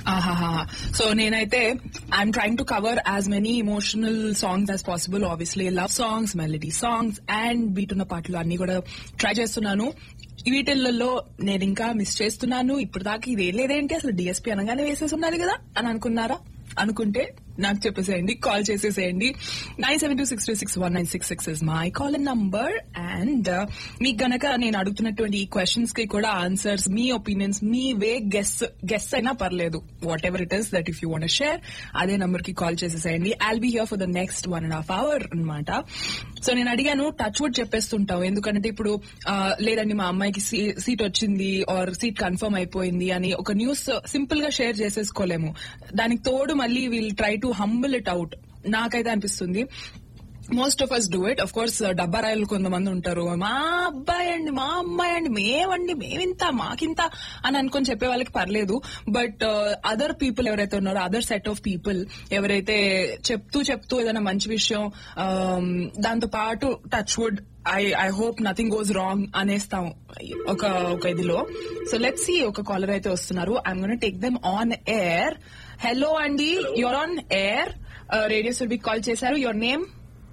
ఆహాహా సో నేనైతే I'm trying to cover as many emotional songs as possible obviously love songs melody songs and beat ఉన్న పాటలు అన్ని కూడా ట్రై చేస్తున్నాను వీటిల్లో నేను ఇంకా మిస్ చేస్తున్నాను ఇప్పుడు దాకా ఇది లేదేంటి అసలు డిఎస్పీ అనగానే వేసేసి ఉన్నది కదా అని అనుకున్నారా అనుకుంటే నాకు చెప్పేసేయండి కాల్ చేసేసేయండి nine seven two six two six one nine six six is my call number and మీకు గనక నేను అడుగుతున్నటువంటి ఈ క్వశ్చన్స్ కి కూడా ఆన్సర్స్ మీ ఒపీనియన్స్ మీ వే గెస్ గెస్ అయినా పర్లేదు whatever it is that if you want share అదే నంబర్ కి కాల్ చేసేసేయండి I'll be here for the next one and half hour అనమాట సో నేను అడిగాను టచ్ వుడ్ చెప్పేస్తుంటాం ఎందుకంటే ఇప్పుడు ఆ, లేదండి మా అమ్మాయికి సీట్ వచ్చింది ఆర్ సీట్ కన్ఫర్మ్ అయిపోయింది అని ఒక న్యూస్ సింపుల్ గా షేర్ చేసేసుకోలేము దానికి తోడు మళ్ళీ we'll try to humble it out నాకైతే అనిపిస్తుంది most of us do it of course డబ్బా రాయలు కొంతమంది ఉంటారు మా అబ్బాయి అండి మా అమ్మాయి అండి మేమండి మేమింత మాకింత అని అనుకొని చెప్పే వాళ్ళకి పర్లేదు బట్ అదర్ పీపుల్ ఎవరైతే ఉన్నారో అదర్ సెట్ ఆఫ్ పీపుల్ ఎవరైతే చెప్తూ చెప్తూ ఏదైనా మంచి విషయం um, దాంతో పాటు touch wood I I hope nothing goes wrong అనేస్తాం ఒక ఒక ఇదిలో సో లెట్స్ సి ఒక కాలర్ అయితే వస్తున్నారు I'm gonna take them on air hello అండి you're on air radio Surabhi call చేశారు యువర్ నేమ్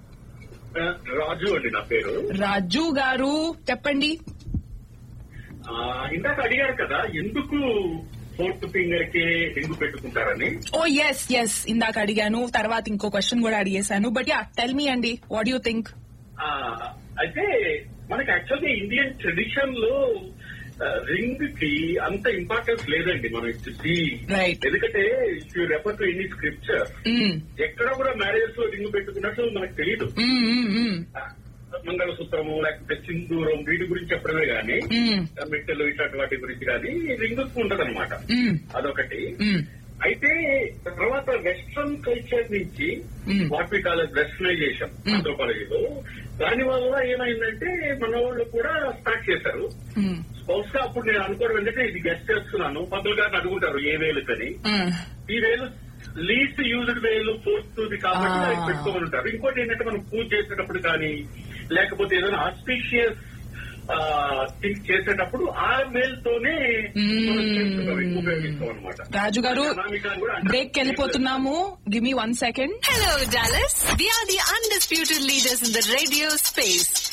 రాజు అండి నా పేరు రాజు గారు చెప్పండి ఆ, ఇందాక అడిగారు కదా ఎందుకు ఫోర్త్ ఫింగర్ కి రింగు పెట్టుకుంటారని ఓ ఎస్ ఎస్ ఇందాక అడిగాను తర్వాత ఇంకో క్వశ్చన్ కూడా అడిగేశాను బట్ యా టెల్ మీ అండి వాట్ యూ థింక్ ఆ, అయితే మనకి యాక్చువల్గా ఇండియన్ ట్రెడిషన్ లో రింగ్ కి అంత ఇంపార్టెన్స్ లేదండి మనం చూసి Right. ఎందుకంటే if you refer to any scripture ఎక్కడ కూడా మ్యారేజెస్ లో రింగ్ పెట్టుకున్నట్టు మనకు తెలియదు మంగళసూత్రము లేకపోతే సింధూరం వీటి గురించి చెప్పడమే గానీ మెట్టెలు ఇట్లాంటి వాటి గురించి కానీ రింగ్ ఉండదు అనమాట అదొకటి అయితే తర్వాత వెస్ట్రన్ కల్చర్ నుంచి Mm. What we call westernization Mm. ఆంథ్రోపాలజీలో దాని వల్ల ఏమైందంటే మన వాళ్ళు కూడా స్టార్ట్ చేశారు బహుశా అప్పుడు నేను అనుకోవడం ఏంటంటే ఇది గెస్ట్ చేస్తున్నాను పంతులు గారిని అడుగుంటారు ఏ వేలుకని ఈ వేలు లీస్ట్ యూజ్డ్ వేలు ఫోర్త్ కాబట్టి Ah. అది పెట్టుకోమని ఉంటారు ఇంకోటి ఏంటంటే మనం పూజ చేసేటప్పుడు కానీ లేకపోతే ఏదైనా ఆస్పీషియస్ థింక్ చేసేటప్పుడు ఆ మేల్ తోనే మనం చేస్తున్నాం, ఎక్కువ ఉపయోగిస్తాం అనమాట రాజు గారు బ్రేక్ వెళ్ళిపోతున్నాము give me one second Hello, Dallas. We are the undisputed leaders in the radio space.